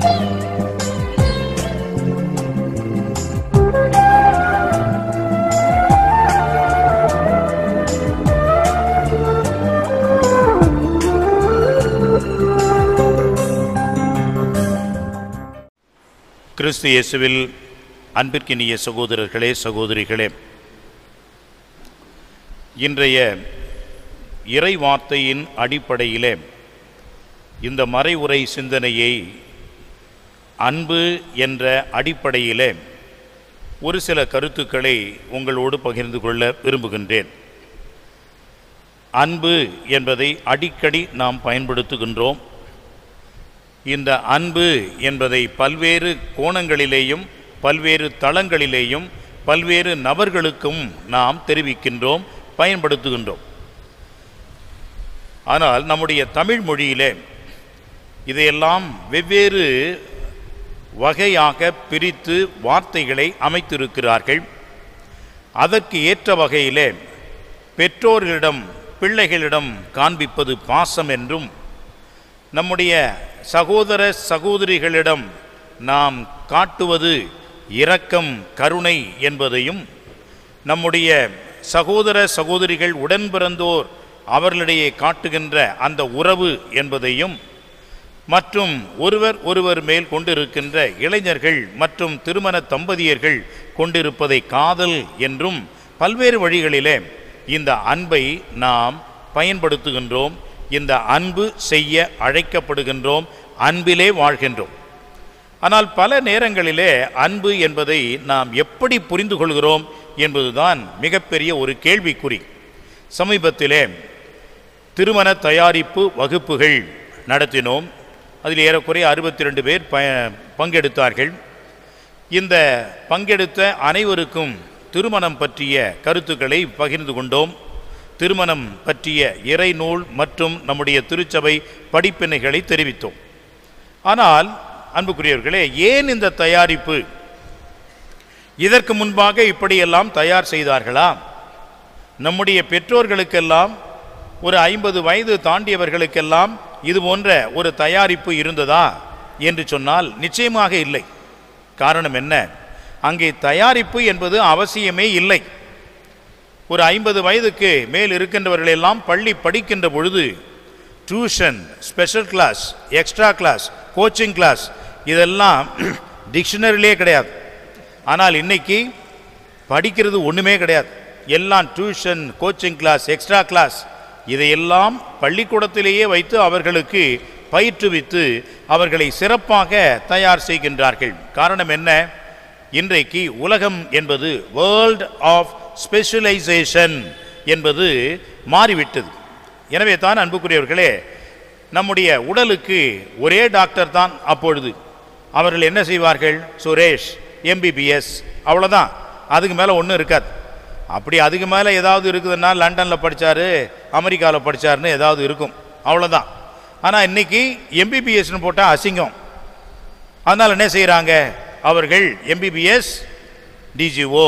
கிறிஸ்து இயேசுவில் அன்பிற்கினிய சகோதரர்களே சகோதரிகளே இன்றைய இறை வார்த்தையின் அடிப்படையிலே இந்த மறைவுரை சிந்தனையை அன்பு என்ற அடிப்படையிலே ஒரு சில கருத்துக்களை உங்களோடு பகிர்ந்து கொள்ள விரும்புகின்றேன் அன்பு என்பதை அடிக்கடி நாம் பயன்படுத்துகின்றோம் இந்த அன்பு என்பதை பல்வேறு கோணங்களிலேயும் பல்வேறு தளங்களிலேயும் பல்வேறு நபர்களுக்கும் நாம் தெரிவிக்கின்றோம் பயன்படுத்துகின்றோம் ஆனால் நம்முடைய தமிழ் மொழியிலே இதையெல்லாம் வெவ்வேறு வகையாக பிரித்து வார்த்தைகளை அமைத்திருக்கிறார்கள் அதற்கு ஏற்ற வகையிலே பெற்றோர்களிடம் பிள்ளைகளிடம் காண்பிப்பது பாசம் என்றும் நம்முடைய சகோதர சகோதரிகளிடம் நாம் காட்டுவது இரக்கம் கருணை என்பதையும் நம்முடைய சகோதர சகோதரிகள் உடன் பிறந்தோர் அவர்களிடையே காட்டுகின்ற அந்த உறவு என்பதையும் மற்றும் ஒருவர் ஒருவர் மேல் கொண்டிருக்கின்ற இளைஞர்கள் மற்றும் திருமண தம்பதியர்கள் கொண்டிருப்பதை காதல் என்றும் பல்வேறு வழிகளிலே இந்த அன்பை நாம் பயன்படுத்துகின்றோம் இந்த அன்பு செய்ய அழைக்கப்படுகின்றோம் அன்பிலே வாழ்கின்றோம் ஆனால் பல நேரங்களிலே அன்பு என்பதை நாம் எப்படி புரிந்து கொள்கிறோம் என்பதுதான் மிகப்பெரிய ஒரு கேள்விக்குறி சமீபத்திலே திருமண தயாரிப்பு வகுப்புகள் நடத்தினோம் அதில் ஏறக்குறைய அறுபத்தி ரெண்டு பேர் ப பங்கெடுத்தார்கள் இந்த பங்கெடுத்த அனைவருக்கும் திருமணம் பற்றிய கருத்துக்களை பகிர்ந்து கொண்டோம் திருமணம் பற்றிய இறைநூல் மற்றும் நம்முடைய திருச்சபை படிப்பினைகளை தெரிவித்தோம் ஆனால் அன்புக்குரியவர்களே ஏன் இந்த தயாரிப்பு இதற்கு முன்பாக இப்படியெல்லாம் தயார் செய்தார்களா நம்முடைய பெற்றோர்களுக்கெல்லாம் ஒரு ஐம்பது வயது தாண்டியவர்களுக்கெல்லாம் இது போன்ற ஒரு தயாரிப்பு இருந்ததா என்று சொன்னால் நிச்சயமாக இல்லை காரணம் என்ன அங்கே தயாரிப்பு என்பது அவசியமே இல்லை ஒரு ஐம்பது வயதுக்கு மேல் இருக்கின்றவர்களெல்லாம் பள்ளி படிக்கின்ற பொழுது tuition special class extra class coaching class இதெல்லாம் டிக்ஷனரிலே கிடையாது ஆனால் இன்னைக்கு படிக்கிறது ஒன்றுமே கிடையாது எல்லாம் tuition coaching class extra class இதையெல்லாம் பள்ளிக்கூடத்திலேயே வைத்து அவர்களுக்கு பயிற்றுவித்து அவர்களை சிறப்பாக தயார் செய்கின்றார்கள் காரணம் என்ன இன்றைக்கு உலகம் என்பது வேர்ல்ட் ஆஃப் ஸ்பெஷலைசேஷன் என்பது மாறிவிட்டது எனவே தான் அன்புக்குரியவர்களே நம்முடைய உடலுக்கு ஒரே டாக்டர் தான் அப்பொழுது அவர்கள் என்ன செய்வார்கள் சுரேஷ் எம்பிபிஎஸ் அவ்வளோதான் அதுக்கு மேலே ஒன்றும் இருக்காது அப்படி அதுக்கு மேலே ஏதாவது இருக்குதுன்னா லண்டனில் படித்தார் அமெரிக்காவில் படித்தாருன்னு ஏதாவது இருக்கும் அவ்வளோதான் ஆனால் இன்னைக்கு எம்பிபிஎஸ்னு போட்டால் அசிங்கம் அதனால் என்ன செய்கிறாங்க அவர்கள் எம்பிபிஎஸ் டிஜிஓ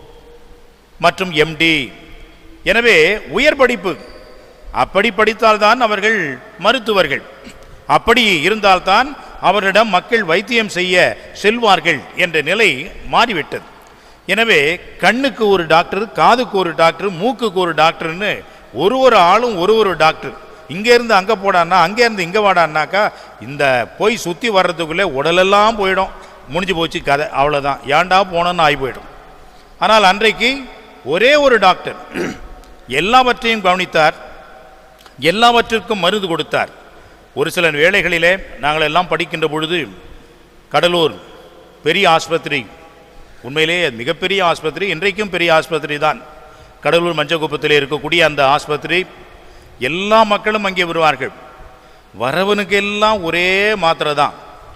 மற்றும் எம்டி எனவே உயர் படிப்பு அப்படி படித்தால்தான் அவர்கள் மருத்துவர்கள் அப்படி இருந்தால்தான் அவரிடம் மக்கள் வைத்தியம் செய்ய செல்வார்கள் என்ற நிலை மாறிவிட்டது எனவே கண்ணுக்கு ஒரு டாக்டர் காதுக்கு ஒரு டாக்டர் மூக்குக்கு ஒரு டாக்டர்னு ஒரு ஒரு ஆளும் ஒரு ஒரு டாக்டர் இங்கேருந்து அங்கே போடான்னா அங்கேருந்து இங்கே வாடான்னாக்கா இந்த போய் சுற்றி வர்றதுக்குள்ளே உடலெல்லாம் போயிடும் முடிஞ்சு போச்சு கதை அவ்வளோதான் ஏன்டா போனோன்னு ஆகி போயிடும் ஆனால் அன்றைக்கு ஒரே ஒரு டாக்டர் எல்லாவற்றையும் கவனித்தார் எல்லாவற்றிற்கும் மருந்து கொடுத்தார் ஒரு சில வேளைகளிலே நாங்கள் எல்லாம் படிக்கின்ற பொழுது கடலூர் பெரிய ஆஸ்பத்திரி உண்மையிலேயே மிகப்பெரிய ஆஸ்பத்திரி இன்றைக்கும் பெரிய ஆஸ்பத்திரி தான் கடலூர் மஞ்சக்குப்பத்தில் இருக்கக்கூடிய அந்த ஆஸ்பத்திரி எல்லா மக்களும் அங்கே வருவார்கள் வரவனுக்கு எல்லாம் ஒரே மாத்திரை தான்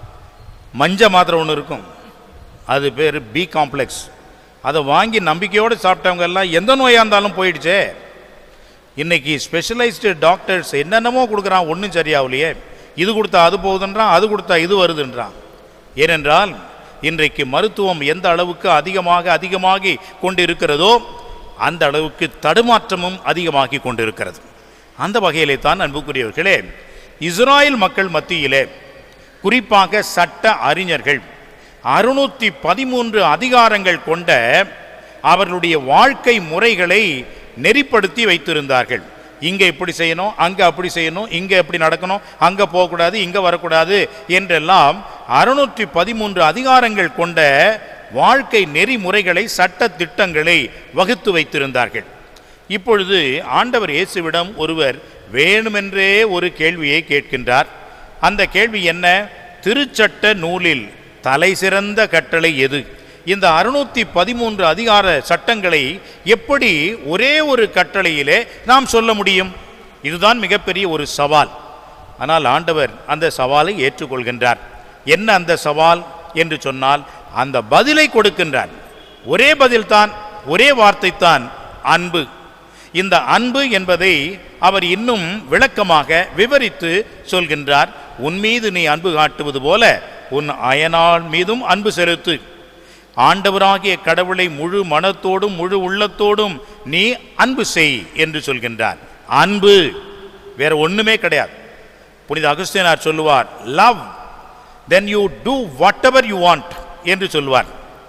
மஞ்ச மாத்திரை ஒன்று இருக்கும் அது பேர் பி காம்ப்ளெக்ஸ் அதை வாங்கி நம்பிக்கையோடு சாப்பிட்டவங்க எல்லாம் எந்த நோயாக இருந்தாலும் போயிடுச்சே இன்னைக்கு ஸ்பெஷலைஸ்டு டாக்டர்ஸ் என்னென்னமோ கொடுக்குறான் ஒன்றும் சரியாகலையே இது கொடுத்தா அது போகுதுன்றான் அது கொடுத்தா இது வருதுன்றான் ஏனென்றால் இன்றைக்கு மருத்துவம் எந்த அளவுக்கு அதிகமாக அதிகமாகி கொண்டிருக்கிறதோ அந்த அளவுக்கு தடுமாற்றமும் அதிகமாகி கொண்டிருக்கிறது அந்த வகையிலே தான் அன்புக்குரியவர்களே இஸ்ராயல் மக்கள் மத்தியிலே குறிப்பாக சட்ட அறிஞர்கள் அறுநூற்றி பதிமூன்று அதிகாரங்கள் கொண்ட அவர்களுடைய வாழ்க்கை முறைகளை நெறிப்படுத்தி வைத்திருந்தார்கள் இங்கே இப்படி செய்யணும் அங்கே அப்படி செய்யணும் இங்கே எப்படி நடக்கணும் அங்கே போகக்கூடாது இங்கே வரக்கூடாது என்றெல்லாம் அறுநூற்றி பதிமூன்று அதிகாரங்கள் கொண்ட வாழ்க்கை நெறிமுறைகளை சட்ட திட்டங்களை வகுத்து வைத்திருந்தார்கள் இப்பொழுது ஆண்டவர் இயேசுவிடம் ஒருவர் வேணுமென்றே ஒரு கேள்வியை கேட்கின்றார் அந்த கேள்வி என்ன திருச்சட்ட நூலில் தலை சிறந்த கட்டளை எது இந்த அறுநூத்தி பதிமூன்று அதிகார சட்டங்களை எப்படி ஒரே ஒரு கட்டளையிலே நாம் சொல்ல முடியும் இதுதான் மிகப்பெரிய ஒரு சவால் ஆனால் ஆண்டவர் அந்த சவாலை ஏற்றுக்கொள்கின்றார் என்ன அந்த சவால் என்று சொன்னால் அந்த பதிலை கொடுக்கின்றார் ஒரே பதில்தான் ஒரே வார்த்தை தான் அன்பு இந்த அன்பு என்பதை அவர் இன்னும் விளக்கமாக விவரித்து சொல்கின்றார் உன் மீது நீ அன்பு காட்டுவது போல உன் அயனாள் மீதும் அன்பு செலுத்து ஆண்டவராகிய கடவுளை முழு மனத்தோடும் முழு உள்ளத்தோடும் நீ அன்பு செய் என்று சொல்கின்றார் அன்பு வேற ஒண்ணுமே கிடையாது புனித அகஸ்தியனார் சொல்லுவார் love then you do whatever you want என்று சொல்லுவார்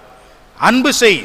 அன்பு செய்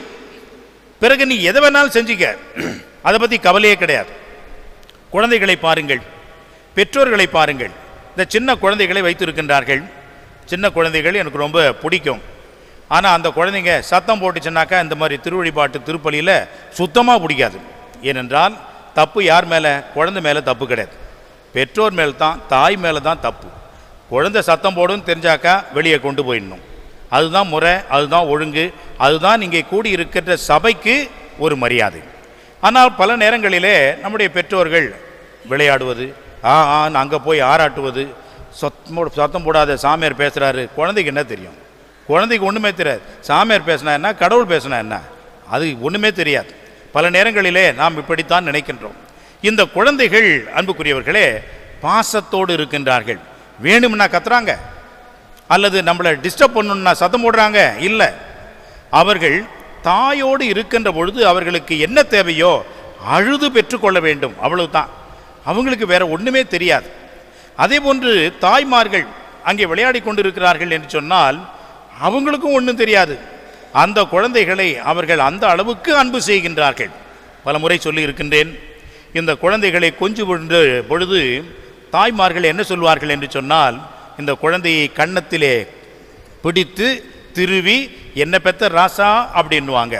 பிறகு நீ எதை வேணாலும் செஞ்சுக்க அதை பற்றி கவலையே கிடையாது குழந்தைகளை பாருங்கள் பெற்றோர்களை பாருங்கள் இந்த சின்ன குழந்தைகளை வைத்திருக்கின்றார்கள் சின்ன குழந்தைகள் எனக்கு ரொம்ப பிடிக்கும் ஆனால் அந்த குழந்தைங்க சத்தம் போட்டுச்சுன்னாக்கா இந்த மாதிரி திருவழிபாட்டு திருப்பலியில் சுத்தமாக பிடிக்காது ஏனென்றால் தப்பு யார் மேலே குழந்தை மேலே தப்பு கிடையாது பெற்றோர் மேல் தான் தாய் மேலே தான் தப்பு குழந்தை சத்தம் போடும் தெரிஞ்சாக்கா வெளியே கொண்டு போயிடணும் அதுதான் முறை அதுதான் ஒழுங்கு அதுதான் இங்கே கூடி இருக்கின்ற சபைக்கு ஒரு மரியாதை ஆனால் பல நேரங்களிலே நம்முடைய பெற்றோர்கள் விளையாடுவது ஆ ஆன்னு அங்கே போய் ஆராட்டுவது சத்தம் போட- சத்தம் போடாத சாமியார் பேசுகிறாரு குழந்தைக்கு என்ன தெரியும் குழந்தைக்கு ஒன்றுமே தெரியாது சாமியார் பேசினா என்ன கடவுள் பேசினா என்ன அது ஒன்றுமே தெரியாது பல நேரங்களிலே நாம் இப்படித்தான் நினைக்கின்றோம் இந்த குழந்தைகள் அன்புக்குரியவர்களே பாசத்தோடு இருக்கின்றார்கள் வேணும்னா கத்துறாங்க அல்லது நம்மளை டிஸ்டர்ப் பண்ணணும்னா சத்தம் போடுறாங்க இல்லை அவர்கள் தாயோடு இருக்கின்ற பொழுது அவர்களுக்கு என்ன தேவையோ அழுது பெற்றுக்கொள்ள வேண்டும் அவ்வளவுதான் அவங்களுக்கு வேற ஒண்ணுமே தெரியாது அதே போன்று தாய்மார்கள் அங்கே விளையாடி கொண்டிருக்கிறார்கள் என்று சொன்னால் அவங்களுக்கும் ஒன்றும் தெரியாது அந்த குழந்தைகளை அவர்கள் அந்த அளவுக்கு அன்பு செய்கின்றார்கள் பல முறை சொல்லி இருக்கின்றேன் இந்த குழந்தைகளை கொஞ்சு பொழுது பொழுது தாய்மார்கள் என்ன சொல்வார்கள் என்று சொன்னால் இந்த குழந்தையை கன்னத்திலே பிடித்து திருவி என்ன பெத்த ராசா அப்படின்னுவாங்க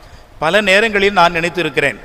பல நேரங்களில் நான் நினைத்திருக்கிறேன்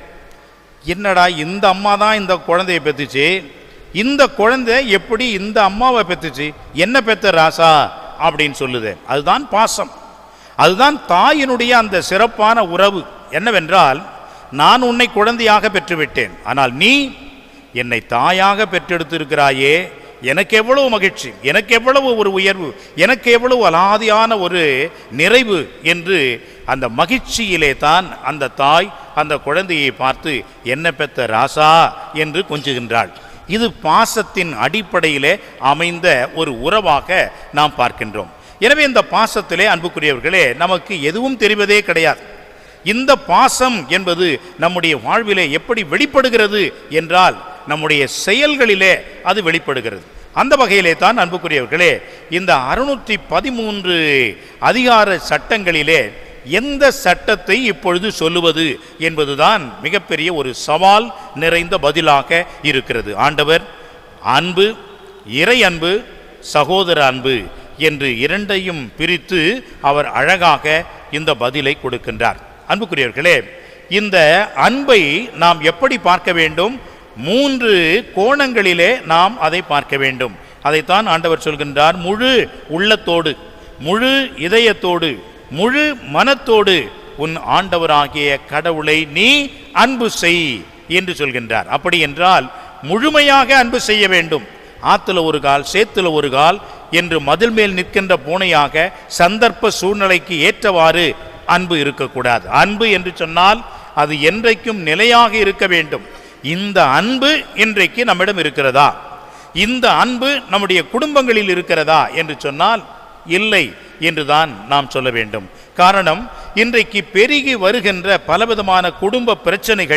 என்னடா இந்த அம்மா தான் இந்த குழந்தையை பெத்துச்சு இந்த குழந்தை எப்படி இந்த அம்மாவை பெத்துச்சு என்ன பெத்த ராசா அப்படின்னு சொல்லுது அதுதான் பாசம் அதுதான் தாயினுடைய அந்த சிறப்பான உறவு என்னவென்றால் நான் உன்னை குழந்தையாக பெற்றுவிட்டேன் ஆனால் நீ என்னை தாயாக பெற்றெடுத்திருக்கிறாயே எனக்கு எவ்வளவு மகிழ்ச்சி எனக்கு எவ்வளவு ஒரு உயர்வு எனக்கு எவ்வளவு அலாதியான ஒரு நிறைவு என்று அந்த மகிழ்ச்சியிலே தான் அந்த தாய் அந்த குழந்தையை பார்த்து என்ன பெத்த ராசா என்று கொஞ்சுகின்றாள் இது பாசத்தின் அடிப்படையிலே அமைந்த ஒரு உறவாக நாம் பார்க்கின்றோம் எனவே இந்த பாசத்திலே அன்புக்குரியவர்களே நமக்கு எதுவும் தெரிவதே கிடையாது இந்த பாசம் என்பது நம்முடைய வாழ்விலே எப்படி வெளிப்படுகிறது என்றால் நம்முடைய செயல்களிலே அது வெளிப்படுகிறது அந்த வகையிலே தான் அன்புக்குரியவர்களே இந்த அறுநூற்றி பதிமூன்று அதிகார சட்டங்களிலே எந்த சட்டத்தை இப்பொழுது சொல்லுவது என்பதுதான் மிகப்பெரிய ஒரு சவால் நிறைந்த பதிலாக இருக்கிறது ஆண்டவர் அன்பு இறை அன்பு சகோதர அன்பு என்று இரண்டையும் பிரித்து அவர் அழகாக இந்த பதிலை கொடுக்கின்றார் அன்புக்குரியவர்களே இந்த அன்பை நாம் எப்படி பார்க்க வேண்டும் மூன்று கோணங்களிலே நாம் அதை பார்க்க வேண்டும் அதைத்தான் ஆண்டவர் சொல்கின்றார் முழு உள்ளத்தோடு முழு இதயத்தோடு முழு மனத்தோடு உன் ஆண்டவராகிய கடவுளை நீ அன்பு செய் என்று சொல்கின்றார் அப்படி என்றால் முழுமையாக அன்பு செய்ய வேண்டும் ஆத்துல ஒரு கால் சேத்துல ஒரு கால் என்று மதில் மேல் நிற்கின்ற பூனையாக சந்தர்ப்ப சூழ்நிலைக்கு ஏற்றவாறு அன்பு இருக்கக்கூடாது அன்பு என்று சொன்னால் அது என்றைக்கும் நிலையாக இருக்க வேண்டும் இந்த அன்பு இன்றைக்கு நம்மிடம் இருக்கிறதா இந்த அன்பு நம்முடைய குடும்பங்களில் இருக்கிறதா என்று சொன்னால் இல்லை என்றுதான் நாம் சொல்ல வேண்டும் காரணம் இன்றைக்கு பெருகி வருகின்ற பலவிதமான குடும்ப பிரச்சனைகள்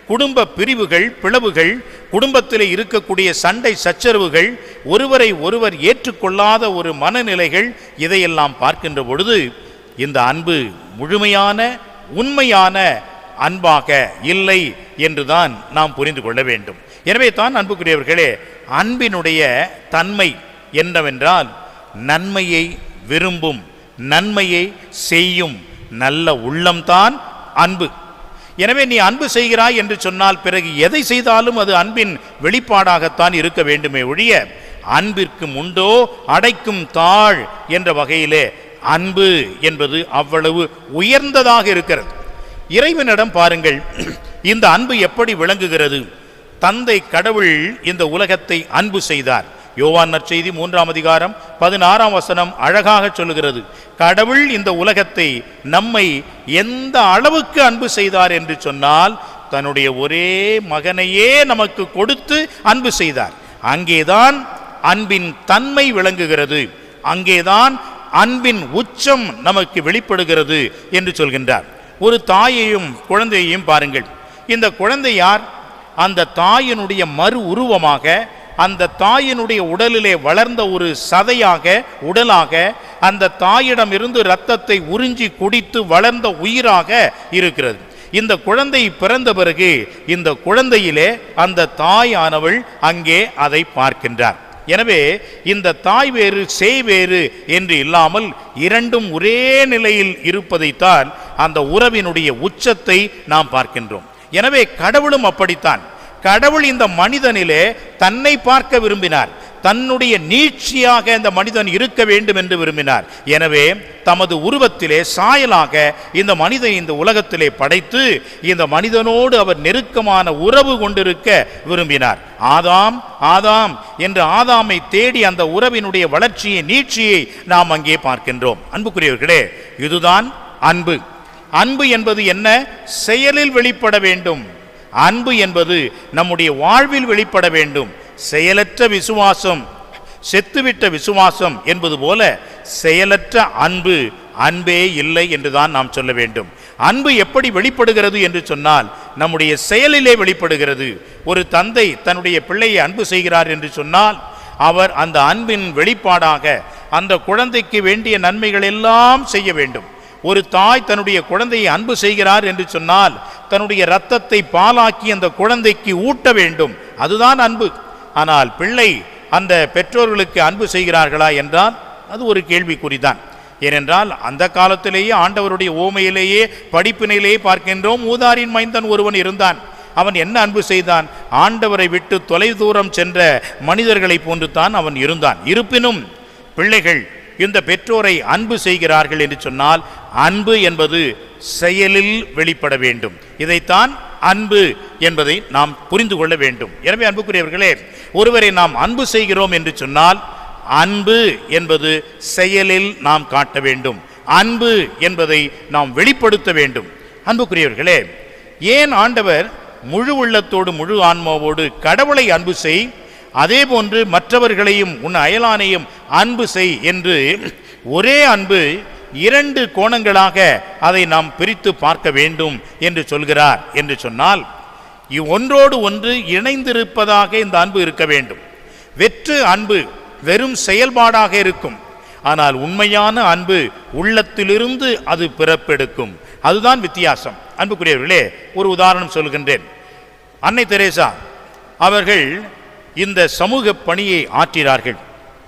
குடும்ப பிரிவுகள் பிளவுகள் குடும்பத்தில் இருக்கக்கூடிய சண்டை சச்சரவுகள் ஒருவரை ஒருவர் ஏற்றுக்கொள்ளாத ஒரு மனநிலைகள் இதையெல்லாம் பார்க்கின்ற பொழுது இந்த அன்பு முழுமையான உண்மையான அன்பாக இல்லை என்றுதான் நாம் புரிந்து கொள்ள வேண்டும் எனவே தான் அன்புக்குரியவர்களே அன்பினுடைய தன்மை என்னவென்றால் நன்மையை விரும்பும் நன்மையை செய்யும் நல்ல உள்ளம்தான் அன்பு எனவே நீ அன்பு செய்கிறாய் என்று சொன்னால் பிறகு எதை செய்தாலும் அது அன்பின் வெளிப்பாடாகத்தான் இருக்க வேண்டுமே ஒழிய அன்பிற்கு உண்டோ அடைக்கும் தாழ் என்ற வகையிலே அன்பு என்பது அவ்வளவு உயர்ந்ததாக இருக்கிறது இறைவனிடம் பாருங்கள் இந்த அன்பு எப்படி விளங்குகிறது தந்தை கடவுள் இந்த உலகத்தை அன்பு செய்தார் யோவான் நற்செய்தி மூன்றாம் அதிகாரம் பதினாறாம் வசனம் அழகாக சொல்லுகிறது கடவுள் இந்த உலகத்தை நம்மை எந்த அளவுக்கு அன்பு செய்தார் என்று சொன்னால் தன்னுடைய ஒரே மகனையே நமக்கு கொடுத்து அன்பு செய்தார் அங்கேதான் அன்பின் தன்மை விளங்குகிறது அங்கேதான் அன்பின் உச்சம் நமக்கு வெளிப்படுகிறது என்று சொல்கின்றார் ஒரு தாயையும் குழந்தையையும் பாருங்கள் இந்த குழந்தை யார் அந்த தாயினுடைய மறு உருவமாக அந்த தாயினுடைய உடலிலே வளர்ந்த ஒரு சதையாக உடலாக அந்த தாயிடம் இருந்து இரத்தத்தை உறிஞ்சி குடித்து வளர்ந்த உயிராக இருக்கிறது இந்த குழந்தை பிறந்த பிறகு இந்த குழந்தையிலே அந்த தாயானவள் அங்கே அதை பார்க்கின்றார் எனவே இந்த தாய் வேறு சேய் வேறு என்று இல்லாமல் இரண்டும் ஒரே நிலையில் இருப்பதைத்தான் அந்த உறவினுடைய உச்சத்தை நாம் பார்க்கின்றோம் எனவே கடவுளும் அப்படித்தான் கடவுள் இந்த மனிதனிலே தன்னை பார்க்க விரும்பினார் தன்னுடைய நீட்சியாக இந்த மனிதன் இருக்க வேண்டும் என்று விரும்பினார் எனவே தமது உருவத்திலே சாயலாக இந்த மனிதனை இந்த உலகத்திலே படைத்து இந்த மனிதனோடு அவர் நெருக்கமான உறவு கொண்டிருக்க விரும்பினார் ஆதாம் ஆதாம் என்று ஆதாமை தேடி அந்த உறவினுடைய வளர்ச்சியை நீட்சியை நாம் அங்கே பார்க்கின்றோம் அன்புக்குரியவர்களே இதுதான் அன்பு அன்பு என்பது என்ன செயலில் வெளிப்பட வேண்டும் அன்பு என்பது நம்முடைய வாழ்வில் வெளிப்பட வேண்டும் செயலற்ற விசுவாசம் செத்துவிட்ட விசுவாசம் என்பது போல செயலற்ற அன்பு அன்பே இல்லை என்றுதான் நாம் சொல்ல வேண்டும் அன்பு எப்படி வெளிப்படுகிறது என்று சொன்னால் நம்முடைய செயலிலே வெளிப்படுகிறது ஒரு தந்தை தன்னுடைய பிள்ளையை அன்பு செய்கிறார் என்று சொன்னால் அவர் அந்த அன்பின் வெளிப்பாடாக அந்த குழந்தைக்கு வேண்டிய நன்மைகள் எல்லாம் செய்ய வேண்டும் ஒரு தாய் தன்னுடைய குழந்தையை அன்பு செய்கிறார் என்று சொன்னால் தன்னுடைய இரத்தத்தை பாலாக்கி அந்த குழந்தைக்கு ஊட்ட வேண்டும் அதுதான் அன்பு ஆனால் பிள்ளை அந்த பெற்றோர்களுக்கு அன்பு செய்கிறார்களா என்றால் அது ஒரு கேள்விக்குறிதான் ஏனென்றால் அந்த காலத்திலேயே ஆண்டவருடைய ஓமையிலேயே படிப்பினிலேயே பார்க்கின்றோம் ஊதாரின் மைந்தன் ஒருவன் இருந்தான் அவன் என்ன அன்பு செய்தான் ஆண்டவரை விட்டு தொலை தூரம் சென்ற மனிதர்களைப் போன்று தான் அவன் இருந்தான் இருப்பினும் பிள்ளைகள் இந்த பெற்றோரை அன்பு செய்கிறார்கள் என்று சொன்னால் அன்பு என்பது செயலில் வெளிப்பட வேண்டும் இதைத்தான் அன்பு என்பதை நாம் புரிந்து கொள்ள வேண்டும் எனவே அன்புக்குரியவர்களே ஒருவரை நாம் அன்பு செய்கிறோம் என்று சொன்னால் அன்பு என்பது செயலில் நாம் காட்ட வேண்டும் அன்பு என்பதை நாம் வெளிப்படுத்த வேண்டும் அன்புக்குரியவர்களே ஏன் ஆண்டவர் முழு உள்ளத்தோடு முழு ஆன்மாவோடு கடவுளை அன்பு செய் அதே போன்று மற்றவர்களையும் உன் அயலானையும் அன்பு செய் என்று ஒரே அன்பு இரண்டு கோணங்களாக அதை நாம் பிரித்து பார்க்க வேண்டும் என்று சொல்கிறார் என்று சொன்னால் இவ் ஒன்றோடு ஒன்று இணைந்திருப்பதாக இந்த அன்பு இருக்க வேண்டும் வெற்று அன்பு வெறும் செயல்பாடாக இருக்கும் ஆனால் உண்மையான அன்பு உள்ளத்திலிருந்து அது பிறப்பெடுக்கும் அதுதான் வித்தியாசம் அன்புக்குரியவர்களே ஒரு உதாரணம் சொல்கின்றேன் அன்னை தெரேசா அவர்கள் இந்த சமூக பணியை ஆற்றினார்கள்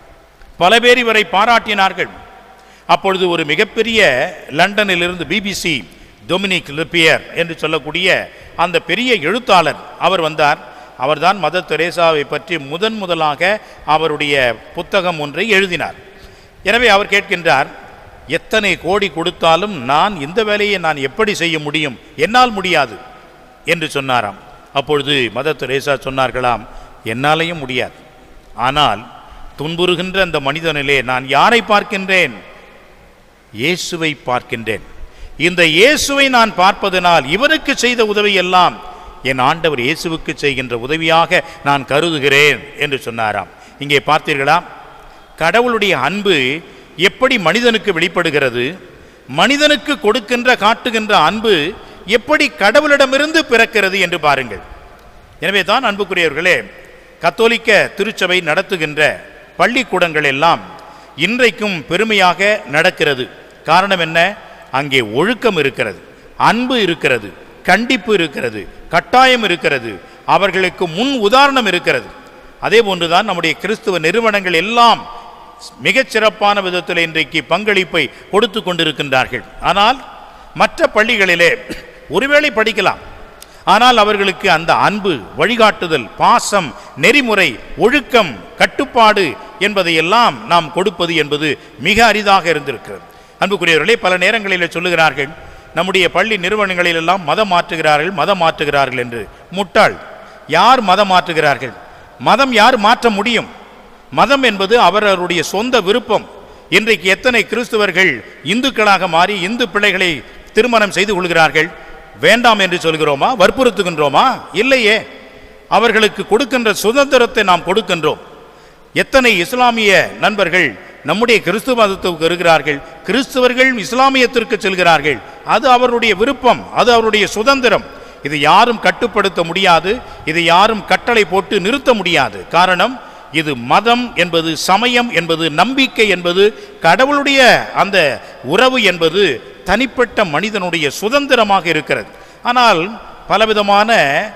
பல பேர் இவரை பாராட்டினார்கள் அப்பொழுது ஒரு மிகப்பெரிய லண்டனிலிருந்து பிபிசி டொமினிக் லிப்பியர் என்று சொல்லக்கூடிய அந்த பெரிய எழுத்தாளர் அவர் வந்தார் அவர்தான் மதர் தெரேசாவை பற்றி முதன் முதலாக அவருடைய புத்தகம் ஒன்றை எழுதினார் எனவே அவர் கேட்கின்றார் எத்தனை கோடி கொடுத்தாலும் நான் இந்த வேலையை நான் எப்படி செய்ய முடியும் என்னால் முடியாது என்று சொன்னாராம் அப்பொழுது மதர் தெரேசா சொன்னார்களாம் என்னாலேயும் முடியாது ஆனால் துன்புறுகின்ற அந்த மனிதனிலே நான் யாரை பார்க்கின்றேன் இயேசுவை பார்க்கின்றேன் இந்த இயேசுவை நான் பார்ப்பதனால் இவருக்கு செய்த உதவி எல்லாம் என் ஆண்டவர் இயேசுவுக்கு செய்கின்ற உதவியாக நான் கருதுகிறேன் என்று சொன்னாராம் இங்கே பார்த்தீர்களா கடவுளுடைய அன்பு எப்படி மனிதனுக்கு வெளிப்படுகிறது மனிதனுக்கு கொடுக்கின்ற காட்டுகின்ற அன்பு எப்படி கடவுளிடமிருந்து பிறக்கிறது என்று பாருங்கள் எனவே தான் அன்புக்குரியவர்களே கத்தோலிக்க திருச்சபை நடத்துகின்ற பள்ளிக்கூடங்கள் எல்லாம் இன்றைக்கும் பெருமையாக நடக்கிறது காரணம் என்ன அங்கே ஒழுக்கம் இருக்கிறது அன்பு இருக்கிறது கண்டிப்பு இருக்கிறது கட்டாயம் இருக்கிறது அவர்களுக்கு முன் உதாரணம் இருக்கிறது அதே போன்றுதான் நம்முடைய கிறிஸ்துவ நிறுவனங்கள் எல்லாம் மிகச் சிறப்பான விதத்தில் இன்றைக்கு பங்களிப்பை கொடுத்து கொண்டிருக்கின்றார்கள் ஆனால் மற்ற பள்ளிகளிலே ஒருவேளை படிக்கலாம் ஆனால் அவர்களுக்கு அந்த அன்பு வழிகாட்டுதல் பாசம் நெறிமுறை ஒழுக்கம் கட்டுப்பாடு என்பதையெல்லாம் நாம் கொடுப்பது என்பது மிக அரிதாக இருந்திருக்கிறது அன்புக்குரியவர்களே பல நேரங்களில் சொல்லுகிறார்கள் நம்முடைய பள்ளி நிறுவனங்களில் எல்லாம் மதம் மாற்றுகிறார்கள் மதம் மாற்றுகிறார்கள் என்று முட்டாள் யார் மதம் மாற்றுகிறார்கள் மதம் யார் மாற்ற முடியும் மதம் என்பது அவரவருடைய சொந்த விருப்பம் இன்றைக்கு எத்தனை கிறிஸ்துவர்கள் இந்துக்களாக மாறி இந்து பிள்ளைகளை திருமணம் செய்து கொள்கிறார்கள் வேண்டாம் என்று சொல்கிறோமா வற்புறுத்துகின்றோமா இல்லையே அவர்களுக்கு கொடுக்கின்ற சுதந்திரத்தை நாம் கொடுக்கின்றோம் எத்தனை இஸ்லாமிய நண்பர்கள் நம்முடைய கிறிஸ்துவ மதத்துக்கு இருக்கிறார்கள் கிறிஸ்துவர்கள் இஸ்லாமியத்திற்கு செல்கிறார்கள் அது அவருடைய விருப்பம் அது அவருடைய சுதந்திரம் இது யாரும் கட்டுப்படுத்த முடியாது இது யாரும் கட்டளை போட்டு நிறுத்த முடியாது காரணம் இது மதம் என்பது சமயம் என்பது நம்பிக்கை என்பது கடவுளுடைய அந்த உறவு என்பது தனிப்பட்ட மனிதனுடைய சுதந்திரமாக இருக்கிறது ஆனால் பலவிதமான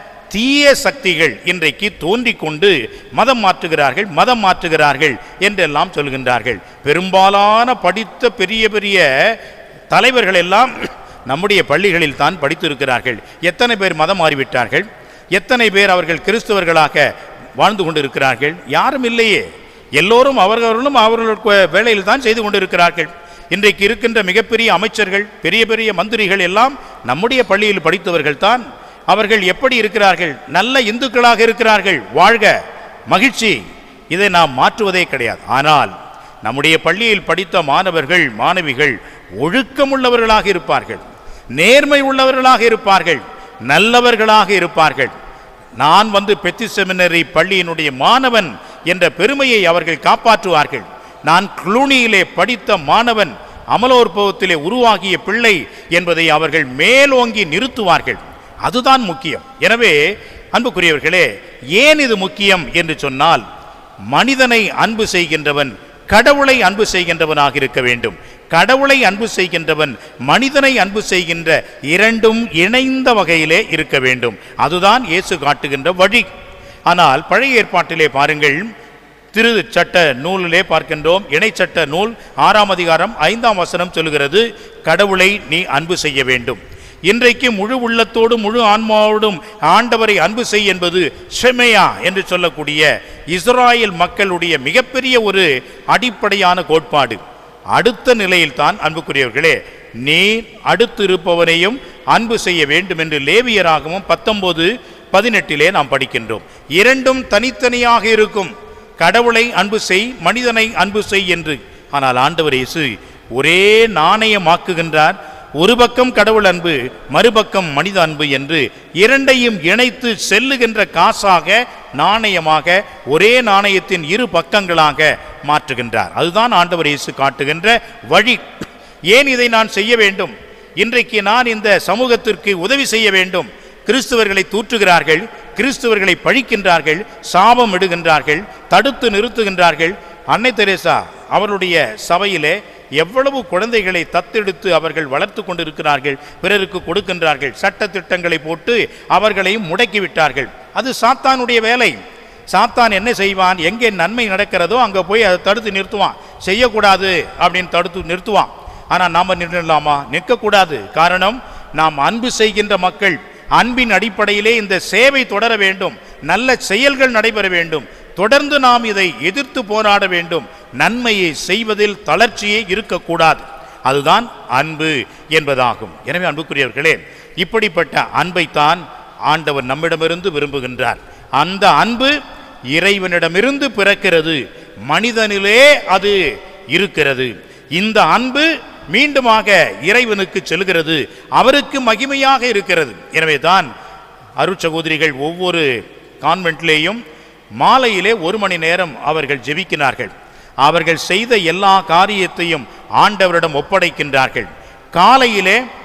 தீய சக்திகள் இன்றைக்கு தோன்றிக் கொண்டு மதம் மாற்றுகிறார்கள் மதம் மாற்றுகிறார்கள் என்றெல்லாம் சொல்கின்றார்கள் பெரும்பாலான படித்த பெரிய பெரிய தலைவர்கள் எல்லாம் நம்முடைய பள்ளிகளில் தான் படித்திருக்கிறார்கள் எத்தனை பேர் மதம் மாறிவிட்டார்கள் எத்தனை பேர் அவர்கள் கிறிஸ்தவர்களாக வாழ்ந்து கொண்டிருக்கிறார்கள் யாரும் இல்லையே எல்லோரும் அவர்களும் அவர்களுக்கு வேலையில் தான் செய்து கொண்டிருக்கிறார்கள் இன்றைக்கு இருக்கின்ற மிகப்பெரிய அமைச்சர்கள் பெரிய பெரிய மந்திரிகள் எல்லாம் நம்முடைய பள்ளியில் படித்தவர்கள் தான் அவர்கள் எப்படி இருக்கிறார்கள் நல்ல இந்துக்களாக இருக்கிறார்கள் வாழ்க மகிழ்ச்சி இதை நாம் மாற்றுவதே கிடையாது ஆனால் நம்முடைய பள்ளியில் படித்த மாணவர்கள் மாணவிகள் ஒழுக்கமுள்ளவர்களாக இருப்பார்கள் நேர்மை உள்ளவர்களாக இருப்பார்கள் நல்லவர்களாக இருப்பார்கள் நான் வந்து பெத்தி செமினரி பள்ளியினுடைய மாணவன் என்ற பெருமையை அவர்கள் காப்பாற்றுவார்கள் நான் குளூனியிலே படித்த மாணவன் அமலோற்பவத்திலே உருவாகிய பிள்ளை என்பதை அவர்கள் மேலோங்கி நிறுத்துவார்கள் அதுதான் முக்கியம் எனவே அன்புக்குரியவர்களே ஏன் இது முக்கியம் என்று சொன்னால் மனிதனை அன்பு செய்கின்றவன் கடவுளை அன்பு செய்கின்றவனாக இருக்க வேண்டும் கடவுளை அன்பு செய்கின்றவன் மனிதனை அன்பு செய்கின்ற இரண்டும் இணைந்த வகையிலே இருக்க வேண்டும் அதுதான் இயேசு காட்டுகின்ற வழி ஆனால் பழைய ஏற்பாட்டிலே பாருங்கள் திரு சட்ட நூலிலே பார்க்கின்றோம் இணைச்சட்ட நூல் ஆறாம் அதிகாரம் ஐந்தாம் வசனம் சொல்கிறது கடவுளை நீ அன்பு செய்ய வேண்டும் இன்றைக்கு முழு உள்ளத்தோடும் முழு ஆன்மாவோடும் ஆண்டவரை அன்பு செய் என்பது ஷெமையா என்று சொல்லக்கூடிய இஸ்ராயேல் மக்களுடைய மிகப்பெரிய ஒரு அடிப்படையான கோட்பாடு அடுத்த நிலையில்தான் அன்புக்குரியவர்களே நீ அடுத்து இருப்பவனையும் அன்பு செய்ய வேண்டும் என்று லேவியராகவும் பத்தொன்பது பதினெட்டிலே நாம் படிக்கின்றோம் இரண்டும் தனித்தனியாக இருக்கும் கடவுளை அன்பு செய் மனிதனை அன்பு செய் என்று ஆனால் ஆண்டவர் இயேசு ஒரே நாணயமாக்குகின்றார் ஒரு பக்கம் கடவுள் அன்பு மறுபக்கம் மனித அன்பு என்று இரண்டையும் இணைத்து செல்லுகின்ற காசாக நாணயமாக ஒரே நாணயத்தின் இரு பக்கங்களாக மாற்றுகின்றார் அதுதான் ஆண்டவர் இயேசு காட்டுகின்ற வழி ஏன் இதை நான் செய்ய வேண்டும் இன்றைக்கு நான் இந்த சமூகத்திற்கு உதவி செய்ய வேண்டும் கிறிஸ்துவர்களை தூற்றுகிறார்கள் கிறிஸ்துவர்களை பழிக்கின்றார்கள் சாபம் இடுகின்றார்கள் தடுத்து நிறுத்துகின்றார்கள் அன்னை தெரேசா அவருடைய சபையிலே எவ்வளவு குழந்தைகளை தத்தெடுத்து அவர்கள் வளர்த்து கொண்டிருக்கிறார்கள் பிறருக்கு கொடுக்கின்றார்கள் சட்ட திட்டங்களை போட்டு அவர்களையும் முடக்கிவிட்டார்கள் அது சாத்தானுடைய வேலை சாத்தான் என்ன செய்வான் எங்கே நன்மை நடக்கிறதோ அங்கே போய் அதை தடுத்து நிறுத்துவான் செய்யக்கூடாது அப்படின்னு தடுத்து நிறுத்துவான் ஆனால் நாம் நின்றுடலாமா நிற்கக்கூடாது காரணம் நாம் அன்பு செய்கின்ற மக்கள் அன்பின் அடிப்படையிலே இந்த சேவை தொடர வேண்டும் நல்ல செயல்கள் நடைபெற வேண்டும் தொடர்ந்து நாம் இதை எதிர்த்து போராட வேண்டும் நன்மையை செய்வதில் தளர்ச்சியே இருக்கக்கூடாது அதுதான் அன்பு என்பதாகும் எனவே அன்புக்குரியவர்களே இப்படிப்பட்ட அன்பைத்தான் ஆண்டவர் நம்மிடமிருந்து விரும்புகின்றார் அந்த அன்பு இறைவனிடமிருந்து பிறக்கிறது மனிதனிலே அது இருக்கிறது இந்த அன்பு மீண்டுமாக இறைவனுக்கு செல்கிறது அவருக்கு மகிமையாக இருக்கிறது எனவே தான் அருட்சகோதரிகள் ஒவ்வொரு கான்வென்ட்லேயும் மாலையிலே ஒரு மணி நேரம் அவர்கள் ஜெபிக்கிறார்கள் அவர்கள் செய்த எல்லா காரியத்தையும் ஆண்டவரிடம் ஒப்படைக்கின்றார்கள் காலையிலே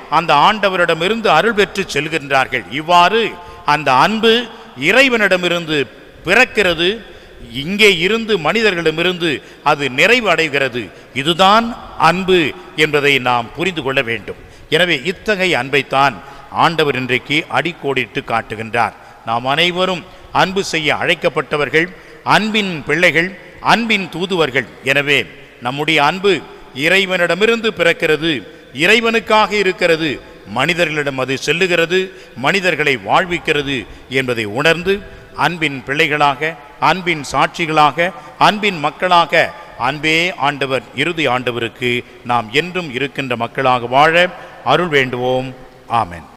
அந்த ஆண்டவரிடமிருந்து அருள் பெற்று செல்கின்றார்கள் இவ்வாறு அந்த அன்பு இறைவனிடமிருந்து பிறக்கிறது இங்கே இருந்து மனிதர்களிடமிருந்து அது நிறைவு அடைகிறது இதுதான் அன்பு என்பதை நாம் புரிந்து கொள்ள வேண்டும் எனவே இத்தகைய அன்பைத்தான் ஆண்டவர் இன்றைக்கு அடிக்கோடிட்டு காட்டுகின்றார் நாம் அனைவரும் அன்பு செய்ய அழைக்கப்பட்டவர்கள் அன்பின் பிள்ளைகள் அன்பின் தூதுவர்கள் எனவே நம்முடைய அன்பு இறைவனிடமிருந்து பிறக்கிறது இறைவனுக்காக இருக்கிறது மனிதர்களிடம் அது செல்லுகிறது மனிதர்களை வாழ்விக்கிறது என்பதை உணர்ந்து அன்பின் பிள்ளைகளாக அன்பின் சாட்சிகளாக அன்பின் மக்களாக அன்பே ஆண்டவர் இறுதி ஆண்டவருக்கு நாம் என்றும் இருக்கின்ற மக்களாக வாழ அருள் வேண்டுவோம் ஆமென்